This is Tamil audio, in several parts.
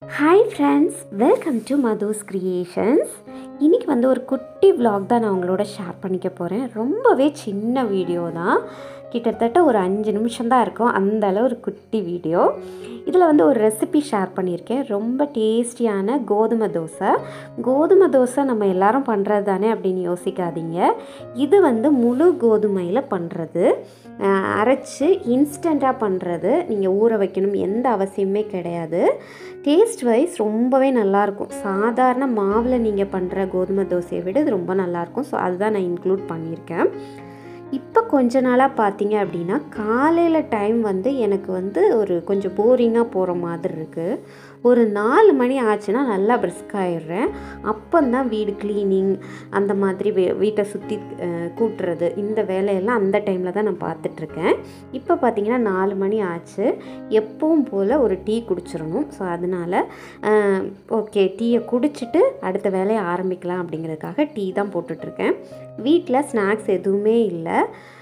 hi friends welcome to Madhu's creations இன்றைக்கி வந்து ஒரு குட்டி vlog தான் நான் உங்களோட ஷேர் பண்ணிக்க போகிறேன் ரொம்பவே சின்ன வீடியோ தான் கிட்டத்தட்ட ஒரு அஞ்சு நிமிஷம் தான் இருக்கும் அந்த அளவு ஒரு குட்டி வீடியோ இதில் வந்து ஒரு ரெசிபி ஷேர் பண்ணியிருக்கேன் ரொம்ப டேஸ்டியான கோதுமை தோசை கோதுமை தோசை நம்ம எல்லாரும் பண்ணுறது தானே அப்படின்னு யோசிக்காதீங்க இது வந்து முழு கோதுமையில் பண்ணுறது அஹ், அரைச்சு இன்ஸ்டண்ட்டாக பண்ணுறது நீங்கள் ஊற வைக்கணும் எந்த அவசியமே கிடையாது டேஸ்ட் வைஸ் ரொம்பவே நல்லாயிருக்கும் சாதாரண மாவில் நீங்கள் பண்ணுற கோதுமை தோசையை விட இது ரொம்ப நல்லாயிருக்கும் ஸோ அதுதான் நான் இன்க்ளூட் பண்ணியிருக்கேன் இப்போ கொஞ்ச நாளாக பார்த்தீங்க அப்படின்னா காலையில் டைம் வந்து எனக்கு வந்து ஒரு கொஞ்சம் போரிங்காக போகிற மாதிரி இருக்குது ஒரு நாலு மணி ஆச்சுன்னா நல்லா brisk ஆயிடுறேன் அப்போந்தான் வீடு க்ளீனிங் அந்த மாதிரி வீ வீட்டை சுற்றி கூட்டுறது இந்த வேலையெல்லாம் அந்த டைமில் தான் நான் பார்த்துட்ருக்கேன் இப்போ பார்த்தீங்கன்னா நாலு மணி ஆச்சு எப்பவும் போல் ஒரு டீ குடிச்சிடணும் ஸோ அதனால் ஓகே டீயை குடிச்சிட்டு அடுத்த வேலையை ஆரம்பிக்கலாம் அப்படிங்கிறதுக்காக டீ தான் போட்டுட்ருக்கேன் வீட்டில் ஸ்நாக்ஸ் எதுவுமே இல்லை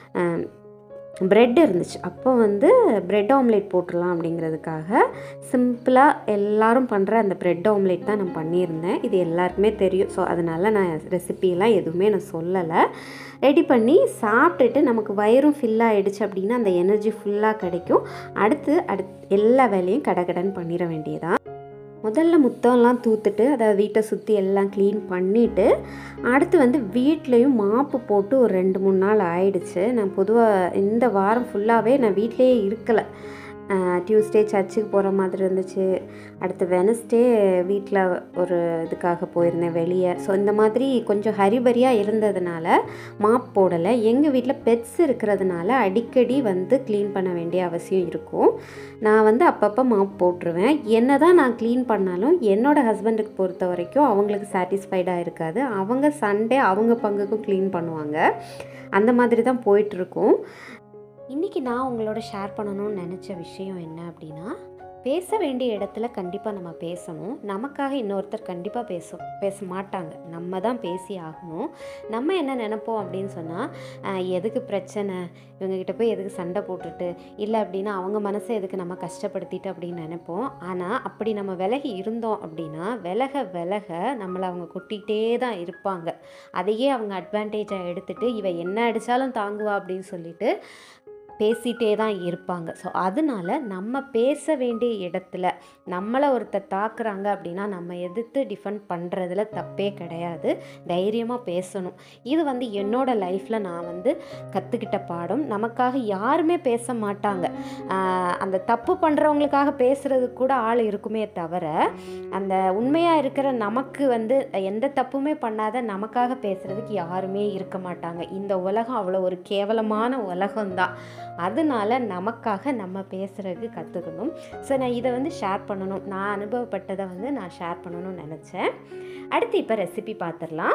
ப்ரெட் இருந்துச்சு அப்போ வந்து ப்ரெட் ஆம்லேட் போட்டுடலாம் அப்படிங்கிறதுக்காக சிம்பிளாக எல்லாரும் பண்ணுற அந்த ப்ரெட் ஆம்லேட் தான் நான் பண்ணியிருந்தேன் இது எல்லாருக்குமே தெரியும் ஸோ அதனால் நான் ரெசிபியெல்லாம் எதுவுமே நான் சொல்லலை ரெடி பண்ணி சாப்பிட்டுட்டு நமக்கு வயிறும் ஃபில் ஆகிடுச்சு அப்படின்னா அந்த எனர்ஜி ஃபுல்லாக கிடைக்கும் அடுத்து அடுத்து எல்லா வேலையும் கடகடன்னு பண்ணிட வேண்டியதான் முதல்ல முத்தம்லாம் தூத்துட்டு அதை வீட்டை சுற்றி எல்லாம் க்ளீன் பண்ணிவிட்டு அடுத்து வந்து வீட்லேயும் மாப்பு போட்டு ஒரு ரெண்டு மூணு நாள் ஆயிடுச்சு நான் பொதுவாக இந்த வாரம் ஃபுல்லாகவே நான் வீட்டிலேயே இருக்கலை டியூஸ்டே சர்ச்சுக்கு போகிற மாதிரி இருந்துச்சு அடுத்து வெனஸ்டே வீட்டில் ஒரு இதுக்காக போயிருந்தேன் வெளியே ஸோ இந்த மாதிரி கொஞ்சம் ஹரிபரியாக இருந்ததுனால மாப் போடலை எங்கள் வீட்டில் பெட்ஸ் இருக்கிறதுனால அடிக்கடி வந்து க்ளீன் பண்ண வேண்டிய அவசியம் இருக்கும் நான் வந்து அப்பப்போ மாப் போட்டுருவேன் என்ன தான் நான் க்ளீன் பண்ணாலும் என்னோடய ஹஸ்பண்டுக்கு பொறுத்த வரைக்கும் அவங்களுக்கு சாட்டிஸ்ஃபைடாக இருக்காது அவங்க சண்டே அவங்க பங்குக்கும் க்ளீன் பண்ணுவாங்க அந்த மாதிரி தான் போயிட்டுருக்கும் இன்றைக்கி நான் உங்களோட ஷேர் பண்ணணும்னு நினச்ச விஷயம் என்ன அப்படின்னா பேச வேண்டிய இடத்துல கண்டிப்பாக நம்ம பேசணும் நமக்காக இன்னொருத்தர் கண்டிப்பாக பேச பேச மாட்டாங்க நம்ம தான் பேசி ஆகணும் நம்ம என்ன நினைப்போம் அப்படின்னு சொன்னால் எதுக்கு பிரச்சனை இவங்ககிட்ட போய் எதுக்கு சண்டை போட்டுட்டு இல்லை அப்படின்னா அவங்க மனசை எதுக்கு நம்ம கஷ்டப்படுத்திட்டு அப்படின்னு நினைப்போம் ஆனால் அப்படி நம்ம விலகி இருந்தோம் அப்படின்னா விலக விலக நம்மளை அவங்க கொட்டிகிட்டே தான் இருப்பாங்க அதையே அவங்க அட்வான்டேஜாக எடுத்துட்டு இவ என்ன அடித்தாலும் தாங்குவா அப்படின்னு சொல்லிட்டு பேசிகிட்டே தான் இருப்பாங்க ஸோ அதனால நம்ம பேச வேண்டிய இடத்துல நம்மளை ஒருத்தர் தாக்குறாங்க அப்படின்னா நம்ம எதிர்த்து டிஃபெண்ட் பண்ணுறதுல தப்பே கிடையாது தைரியமாக பேசணும் இது வந்து என்னோட லைஃப்பில் நான் வந்து கற்றுக்கிட்ட பாடம் நமக்காக யாருமே பேச மாட்டாங்க ஆஹ் அந்த தப்பு பண்ணுறவங்களுக்காக பேசுகிறதுக்கு கூட ஆள் இருக்குமே தவிர அந்த உண்மையாக இருக்கிற நமக்கு வந்து எந்த தப்புமே பண்ணாத நமக்காக பேசுகிறதுக்கு யாருமே இருக்க மாட்டாங்க இந்த உலகம் அவ்வளோ ஒரு கேவலமான உலகம்தான் அதனால நமக்காக நம்ம பேசுகிறதுக்கு கற்றுக்கணும் ஸோ நான் இதை வந்து ஷேர் பண்ணணும் நான் அனுபவப்பட்டதை வந்து நான் ஷேர் பண்ணணும்னு நினச்சேன் அடுத்து இப்போ ரெசிபி பார்த்துடலாம்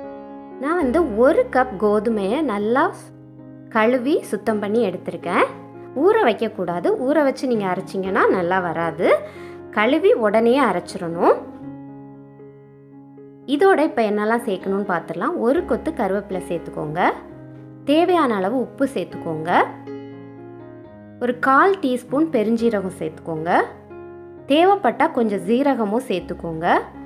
நான் வந்து ஒரு கப் கோதுமையை நல்லா கழுவி சுத்தம் பண்ணி எடுத்திருக்கேன் ஊற வைக்கக்கூடாது ஊற வச்சு நீங்கள் அரைச்சிங்கன்னா நல்லா வராது கழுவி உடனே அரைச்சிடணும் இதோட இப்போ என்னெல்லாம் சேர்க்கணும்னு பார்த்துடலாம் ஒரு கொத்து கருவேப்பிலை சேர்த்துக்கோங்க தேவையான அளவு உப்பு சேர்த்துக்கோங்க ஒரு கால் டீஸ்பூன் பெருஞ்சீரகம் சேர்த்துக்கோங்க தேவைப்பட்டால் கொஞ்சம் ஜீரகமும் சேர்த்துக்கோங்க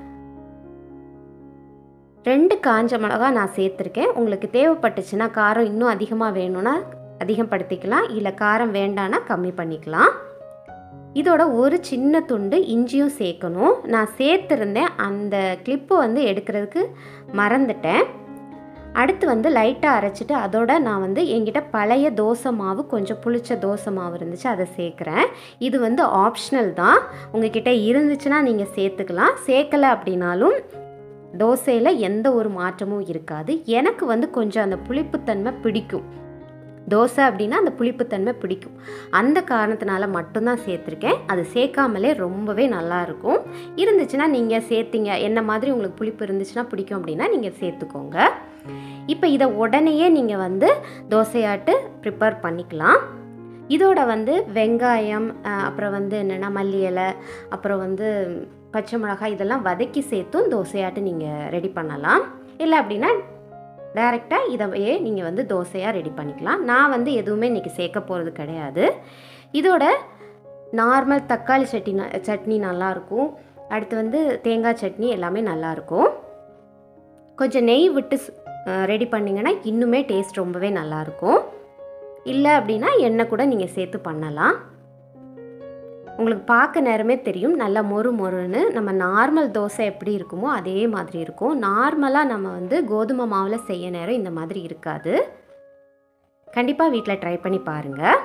ரெண்டு காஞ்ச மிளகா நான் சேர்த்துருக்கேன் உங்களுக்கு தேவைப்பட்டுச்சுன்னா காரம் இன்னும் அதிகமாக வேணும்னா அதிகப்படுத்திக்கலாம் இல்லை காரம் வேண்டான்னா கம்மி பண்ணிக்கலாம் இதோட ஒரு சின்ன துண்டு இஞ்சியும் சேர்க்கணும் நான் சேர்த்துருந்தேன் அந்த கிளிப்பை வந்து எடுக்கிறதுக்கு மறந்துட்டேன் அடுத்து வந்து லைட்டாக அரைச்சிட்டு அதோட நான் வந்து என்கிட்ட பழைய தோசை மாவு கொஞ்சம் புளிச்ச தோசை மாவு இருந்துச்சு அதை சேர்க்குறேன் இது வந்து ஆப்ஷனல் தான் உங்ககிட்ட இருந்துச்சுன்னா நீங்கள் சேர்த்துக்கலாம் சேர்க்கலை அப்படின்னாலும் தோசையில் எந்த ஒரு மாற்றமும் இருக்காது எனக்கு வந்து கொஞ்சம் அந்த புளிப்புத்தன்மை பிடிக்கும் தோசை அப்படின்னா அந்த புளிப்புத்தன்மை பிடிக்கும் அந்த காரணத்தினால மட்டும்தான் சேர்த்துருக்கேன் அது சேர்க்காமலே ரொம்பவே நல்லா இருக்கும் இருந்துச்சுன்னா நீங்கள் சேர்த்தீங்க என்ன மாதிரி உங்களுக்கு புளிப்பு இருந்துச்சுன்னா பிடிக்கும் அப்படின்னா நீங்கள் சேர்த்துக்கோங்க இப்போ இதை உடனேயே நீங்கள் வந்து தோசையாட்டு ப்ரிப்பேர் பண்ணிக்கலாம் இதோட வந்து வெங்காயம் அஹ், அப்புறம் வந்து என்னென்னா மல்லி இலை அப்புறம் வந்து பச்சை மிளகாய் இதெல்லாம் வதக்கி சேர்த்தும் தோசையாட்டு நீங்கள் ரெடி பண்ணலாம் இல்லை அப்படின்னா டைரெக்டாக இதையே நீங்கள் வந்து தோசையாக ரெடி பண்ணிக்கலாம் நான் வந்து எதுவுமே இன்றைக்கி சேர்க்க போகிறது கிடையாது இதோட நார்மல் தக்காளி சட்னி ந- சட்னி நல்லாயிருக்கும் அடுத்து வந்து தேங்காய் சட்னி எல்லாமே நல்லாயிருக்கும் கொஞ்சம் நெய் விட்டு ரெடி பண்ணிங்கன்னா இன்னுமே டேஸ்ட் ரொம்பவே நல்லாயிருக்கும் இல்லை அப்படின்னா எண்ணெய் கூட நீங்கள் சேர்த்து பண்ணலாம் உங்களுக்கு பார்க்க நேரமே தெரியும் நல்லா மொறு மொறுன்னு நம்ம நார்மல் தோசை எப்படி இருக்குமோ அதே மாதிரி இருக்கும் நார்மலாக நம்ம வந்து கோதுமை மாவில் செய்ய நேரம் இந்த மாதிரி இருக்காது கண்டிப்பாக வீட்டில் ட்ரை பண்ணி பாருங்கள்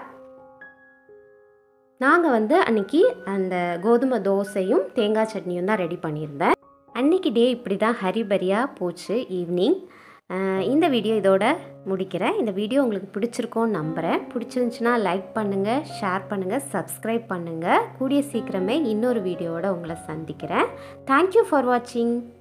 நாங்கள் வந்து அன்றைக்கி அந்த கோதுமை தோசையும் தேங்காய் சட்னியும் தான் ரெடி பண்ணியிருந்தேன் அன்றைக்கி டே இப்படி தான் ஹரிபரியாக போச்சு ஈவினிங் இந்த வீடியோ இதோட முடிக்கிறேன் இந்த வீடியோ உங்களுக்கு பிடிச்சிருக்கோன்னு நம்புகிறேன் பிடிச்சிருந்துச்சுன்னா லைக் பண்ணுங்கள் ஷேர் பண்ணுங்கள் சப்ஸ்கிரைப் பண்ணுங்கள் கூடிய சீக்கிரமே இன்னொரு வீடியோவோட உங்களை சந்திக்கிறேன் தேங்க்யூ ஃபார் வாட்சிங்